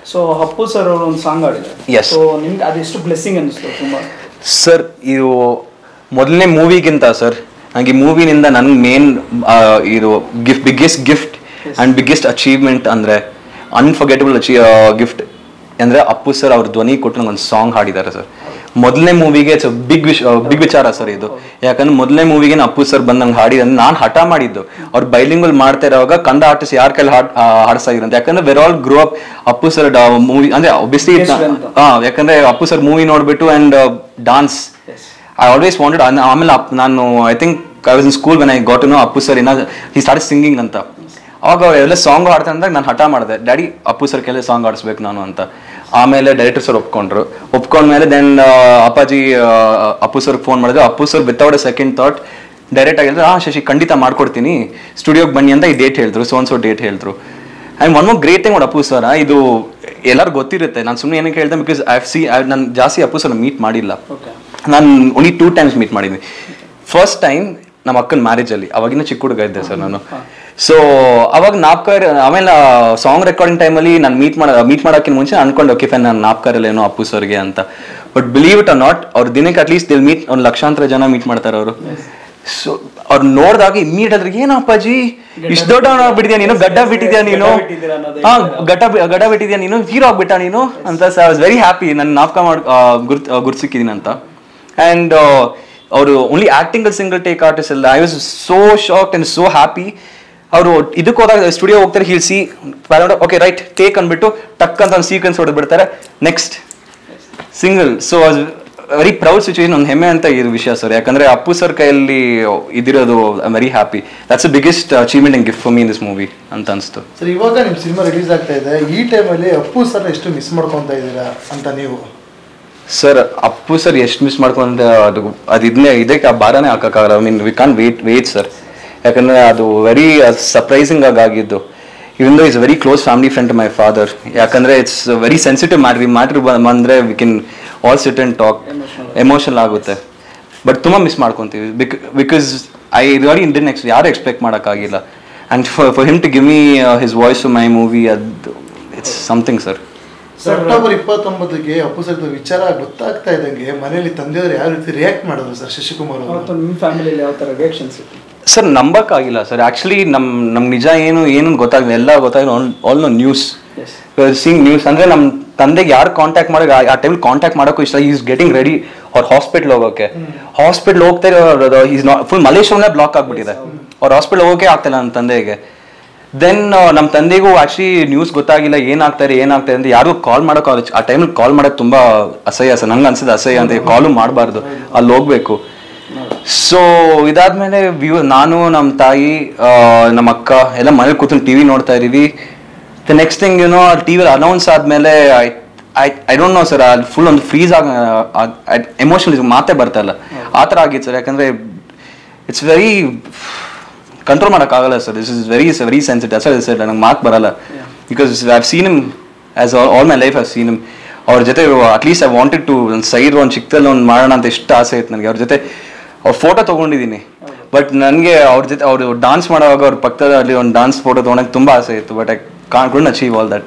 So Appu sir ಅವರು ಒಂದು song ಆಡಿದ್ದಾರೆ Yes. ಸೊ ನಿಮ್ಗೆ ಅದೆಷ್ಟು ಬ್ಲೆಸ್ಸಿಂಗ್ ಅನಿಸ್ತು ತುಂಬಾ ಸರ್ ಇದು ಮೊದಲನೇ ಮೂವಿಗಿಂತ ಸರ್ ನನಗೆ ಈ ಮೂವಿನಿಂದ ನನ್ಗೆ ಮೇನ್ ಇದು gift biggest gift and biggest achievement ಅಂದರೆ ಅನ್ಫರ್ಗೆಟಬಲ್ ಅಚೀವ್ ಗಿಫ್ಟ್ ಅಂದರೆ ಅಪ್ಪು ಸರ್ ಅವ್ರ ಧ್ವನಿ ಕೊಟ್ಟು ನಂಗೆ ಒಂದು ಸಾಂಗ್ ಹಾಡಿದ್ದಾರೆ ಸರ್ ಮೊದಲನೇ ಮೂವಿಗೆ ಇಟ್ಸ್ ಬಿಗ್ ವಿಶ್ ಬಿಗ್ ವಿಚಾರ ಸರ್ ಇದು ಯಾಕಂದ್ರೆ ಮೊದಲನೇ ಮೂವಿಗೆ ಅಪ್ಪು ಸರ್ ಬಂದು ನಂಗೆ ಹಾಡಿದ ನಾನು ಹಠ ಮಾಡಿದ್ದು ಅವ್ರು ಬೈಲಿಂಗಲ್ ಮಾಡ್ತಾ ಇರೋವಾಗ ಕಂದ ಆರ್ಟಿಸ್ಟ್ ಯಾರ ಕೈಲಿ ಹಾಡ್ ಆ, ಹಾಡ್ಸ್ತಾ ಇದ್ರಂತೆ ಯಾಕಂದ್ರೆ we're all grow up Appu sir movie ಅಂದ್ರೆ ಒಬ್ವಿಯಸ್ಲಿ ಯಶವಂತ. ಹಾ ಯಾಕಂದ್ರೆ ಅಪ್ಪು ಸರ್ ಮೂವಿ ನೋಡ್ಬಿಟ್ಟು and dance I always wanted ಆಮೇಲೆ ಅಪ್- ನಾನು I think I was in school when I got know Appu sir ಇನ್ನ ಹಿ ಸ್ಟಾರ್ಟ್ ಸಿಂಗಿಂಗ್ ಅಂತ ಅವಾಗ ಅವ್ರು ಎಲ್ಲ ಸಾಂಗ್ ಹಾಡ್ತಾ ಅಂದಾಗ ನಾನು ಹಠ ಮಾಡಿದೆ ಡ್ಯಾಡಿ ಅಪ್ಪು ಸರ್ ಕೆಲ ಸಾಂಗ್ ಆಡಿಸ್ಬೇಕು ನಾನು ಅಂತ ಆಮೇಲೆ ಡೈರೆಕ್ಟರ್ ಸರ್ ಒಪ್ಕೊಂಡ್ರು ಒಪ್ಕೊಂಡ್ಮೇಲೆ ದೆನ್ ಅಪ್ಪಾಜಿ ಆ, ಅಪ್ಪು ಸರ್ ಫೋನ್ ಮಾಡಿದ್ರು Appu sir without a second thought direct ಆಗಿದ್ರೆ ಆ ಶಶಿ ಖಂಡಿತ ಮಾಡ್ಕೊಡ್ತೀನಿ ಸ್ಟುಡಿಯೋಗೆ ಬನ್ನಿ ಅಂತ ಈ ಡೇಟ್ ಹೇಳಿದ್ರು ಸೊ ಸೊ ಡೇಟ್ ಹೇಳಿದ್ರು and one more great thing Appu sir ಇದು ಎಲ್ಲರೂ ಗೊತ್ತಿರುತ್ತೆ ನಾನು ಸುಮ್ಮನೆ ಏನಕ್ಕೆ ಹೇಳ್ದೆ ಬಿಕಾಸ್ ಐ ಸಿ ನಾನು ಜಾಸ್ತಿ ಅಪ್ಪು ಸರ್ ಮೀಟ್ ಮಾಡಿಲ್ಲ ಓಕೆ ನಾನು ಓನ್ಲಿ ಟೂ ಟೈಮ್ಸ್ ಮೀಟ್ ಮಾಡಿದ್ವಿ ಫಸ್ಟ್ ಟೈಮ್ ನಮ್ಮ ಅಕ್ಕನ ಮ್ಯಾರೇಜಲ್ಲಿ ಅವಾಗಿನ ಚಿಕ್ಕ ಹುಡುಗ ಇದ್ದೆ ಸರ್ ನಾನು ಸೊ ಅವಾಗ ನಾಪ್ಕರ್ ಆಮೇಲೆ ಸಾಂಗ್ ರೆಕಾರ್ಡಿಂಗ್ ಟೈಮಲ್ಲಿ ನಾನು ಮೀಟ್ ಮಾಡ ಮೀಟ್ ಮಾಡೋಕ್ಕಿಂತ ಮುಂಚೆ ಅನ್ಕೊಂಡು ಓಕೆ ಫೈನ್ ನಾನು ನಾಪ್ಕರಲ್ಲಿ ಏನೋ ಅಪ್ಪು ಸರ್ಗೆ ಅಂತ but believe it or not ಅವ್ರ ದಿನಕ್ಕೆ ಅಟ್ಲೀಸ್ಟ್ ದಿಲ್ ಮೀಟ್ ಒಂದು ಲಕ್ಷಾಂತರ ಜನ ಮೀಟ್ ಮಾಡ್ತಾರೆ ಅವರು ಸೊ ಅವ್ರು ನೋಡಿದಾಗ ಇಮ್ಮಿಡಿಯೇಟ್ ಅದ್ರಿಗೆ ಏನು ಅಪ್ಪಾಜಿ ಇಷ್ಟು ದೊಡ್ಡ ಬಿಟ್ಟಿದ್ಯಾ ನೀನು ಗಡ್ಡ ಬಿಟ್ಟಿದ್ಯಾ ನೀನು ಗಡ್ಡ ಬಿಟ್ಟಿದ್ದೀರಾ ಅನ್ನೋದೇ ಹಾ ಗಡ್ಡ ಬಿ- ಗಡ್ಡ ಬಿಟ್ಟಿದ್ಯಾ ನೀನು ಹೀರೋ ಆಗ್ಬಿಟ್ಟ ನೀನು ಅಂತ ಐ ವಾಸ್ ವೆರಿ ಹ್ಯಾಪಿ ನನ್ನ ನಾಪ್ಕ ಮಾಡಿ ಗುರ್ತ್ ಗುರ್ತ್ ಸಿಕ್ಕಿದ್ದೀನಿ ಅಂತ ಆ್ಯಂಡ್ ಅವರು only acting single take artist ಅಲ್ಲ I was so shock and so happy ಅವರು ಇದಕ್ಕೆ ಹೋದಾಗ ಸ್ಟುಡಿಯೋ ಹೋಗ್ತಾರೆ he'll see okay right take ಅಂದ್ಬಿಟ್ಟು ಟಕ್ ಅಂತ ಒಂದು ಸೀಕ್ವೆನ್ಸ್ ಹೊಡೆದು ಬಿಡ್ತಾರೆ next single so very proud situation ಒಂದು ಹೆಮ್ಮೆ ಅಂತ ಇದು ವಿಷಯ ಸರ್ ಯಾಕಂದ್ರೆ ಅಪ್ಪು ಸರ್ ಕೈಯಲ್ಲಿ ಇದಿರೋದು I very happy that's biggest achievement and gift for me in this movie ಅಂತ ಅನಿಸ್ತು ಸರ್ ಇವಾಗ ನಿಮ್ಮ ಸಿನಿಮಾ ರಿಲೀಸ್ ಆಗ್ತಾ ಇದೆ ಈ ಟೈಮಲ್ಲಿ ಅಪ್ಪು ಸರ್ ಎಷ್ಟು ಮಿಸ್ ಮಾಡ್ಕೊತಾ ಇದ್ದೀರಾ ಅಂತ ನೀವು ಸರ್ ಅಪ್ಪು ಸರ್ ಎಷ್ಟು ಮಿಸ್ ಮಾಡ್ಕೊಂಡ ಅದು ಅದು ಇದನ್ನೇ ಇದಕ್ಕೆ ಆ ಭಾರನೇ ಹಾಕೋಕ್ಕಾಗಲ್ಲ I mean we can wait wait sir ಯಾಕಂದ್ರೆ ಅದು ವೆರಿ ಸರ್ಪ್ರೈಸಿಂಗ್ ಆಗಿ ಆಗಿದ್ದು even though is very close family friend to my father ಯಾಕಂದ್ರೆ it's very sensitive matter matter ಬಂದ್ರೆ we can all sit and talk emotional ಆಗುತ್ತೆ but ತುಂಬ miss ಮಾಡ್ಕೊತೀವಿ because because I really Indian ಎಕ್ಸ್ ಯಾರು expect ಮಾಡೋಕ್ಕಾಗಿಲ್ಲ and for for him to give me his voice to my movie ಅದು it's something sir sir October ಇಪ್ಪತ್ತೊಂಬತ್ತಕ್ಕೆ Appu sir ವಿಚಾರ ಗೊತ್ತಾಗ್ತಾ ಇದ್ದಂಗೆ ಮನೆಯಲ್ಲಿ ತಂದೆಯವರು ಯಾವ ರೀತಿ ರಿಯಾಕ್ಟ್ ಮಾಡಿದ್ರು ಸರ್ ಶಶಿಕುಮಾರ್ ಅವರು ಅವತ್ತು ನಿಮ್ಮ ಫ್ಯಾಮಿಲಿಯಲ್ಲಿ ಯಾವ ಥರ ರಿಯಾಕ್ಷನ್ಸ್ ಇತ್ತು ಸರ್ ನಂಬಕ್ಕಾಗಿಲ್ಲ ಸರ್ ಆಕ್ಚುಲಿ ನಮ್ ನಮ್ ನಿಜ ಏನು ಏನು ಗೊತ್ತಾಗಲಿಲ್ಲ ಎಲ್ಲ ಗೊತ್ತಾಗಿಲ್ಲ ಆಲ್ ನೋ ನ್ಯೂಸ್ ಎಸ್ ಸಿಂಗ್ ನ್ಯೂಸ್ ಅಂದ್ರೆ ನಮ್ಮ ತಂದೆಗೆ ಯಾರು ಕಾಂಟ್ಯಾಕ್ಟ್ ಮಾಡೋ ಆ ಟೈಮ್ ಕಾಂಟ್ಯಾಕ್ಟ್ ಮಾಡೋಕ್ಕೂ ಇಷ್ಟ ಈಸ್ ಗೆಟಿಂಗ್ ರೆಡಿ ಅವ್ರ ಹಾಸ್ಪಿಟ್ಲ್ ಹೋಗೋಕೆ ಹಾಸ್ಪಿಟ್ಲ್ ಹೋಗ್ತಾ ಇರೋ ಈಸ್ ನಾಟ್ ಫುಲ್ ಮಲೇಶ್ವರನೇ ಬ್ಲಾಕ್ ಆಗ್ಬಿಟ್ಟಿದೆ ಅವ್ರ ಹಾಸ್ಪಿಟ್ಲ್ ಹೋಗೋಕೆ ಆಗ್ತಿಲ್ಲ ನನ್ನ ತಂದೆಗೆ ದೆನ್ ನಮ್ಮ ತಂದೆಗೂ ಆಕ್ಚುಲಿ ನ್ಯೂಸ್ ಗೊತ್ತಾಗಿಲ್ಲ ಏನಾಗ್ತಾರೆ ಏನಾಗ್ತಾರೆ ಅಂತ ಯಾರಿಗೂ ಕಾಲ್ ಮಾಡೋಕೆ ಆ ಟೈಮಲ್ಲಿ ಕಾಲ್ ಮಾಡೋಕೆ ತುಂಬಾ ಅಸಹ್ಯ ಸರ್ ನಂಗೆ ಅನ್ಸಿದ ಅಸಹ್ಯ ಅಂತ ಕಾಲು ಮಾಡಬಾರ್ದು ಅಲ್ಲಿ ಹೋಗ್ಬೇಕು ಸೊ ಇದಾದ್ಮೇಲೆ ವ್ಯೂ ನಾನು ನಮ್ಮ ತಾಯಿ ಆ, ನಮ್ಮ ಅಕ್ಕ ಎಲ್ಲ ಮನೇಲಿ ಕೂತ್ಕೊಂಡು ಟಿವಿ ನೋಡ್ತಾ ಇದೀವಿ ದ ನೆಕ್ಸ್ಟ್ ಥಿಂಗ್ ಯುನೋ ಟಿವಿಲಿ ಅನೌನ್ಸ್ ಆದ್ಮೇಲೆ I I I don't know sir ಅಲ್ಲಿ ಫುಲ್ ಒಂದು ಫ್ರೀಸ್ ಆಗ ಎಮೋಷನಲ್ ಮಾತೇ ಬರ್ತಾ ಇಲ್ಲ ಆ ಥರ ಆಗಿತ್ತು ಸರ್ ಯಾಕಂದ್ರೆ ಇಟ್ಸ್ ವೆರಿ ಕಂಟ್ರೋಲ್ ಮಾಡೋಕ್ಕಾಗಲ್ಲ sir this is very very sensitive sir sir ನಂಗೆ ಮಾತು ಬರಲ್ಲ because I seen him as all my life I seen him ಅವ್ರ ಜೊತೆ ಅಟ್ಲೀಸ್ಟ್ ಐ ವಾಂಟೆಡ್ ಟು ಒಂದು ಸೈಡ್ ಒಂದು ಚಿಕ್ಕದಲ್ಲಿ ಒಂದು ಮಾಡೋಣ ಅಂತ ಎಷ್ಟು ಆಸೆ ಇತ್ತು ನನಗೆ ಅವ್ರ ಜೊತೆ ಅವ್ರ ಫೋಟೋ ತೊಗೊಂಡಿದ್ದೀನಿ ಬಟ್ ನನಗೆ ಅವ್ರ ಜೊತೆ ಅವರು ಡಾನ್ಸ್ ಮಾಡುವಾಗ ಅವ್ರ ಪಕ್ಕದಲ್ಲಿ ಒಂದು ಡಾನ್ಸ್ ಫೋಟೋ ತೊಗೊಳಕ್ಕೆ ತುಂಬ ಆಸೆ ಇತ್ತು but I can could achieve all that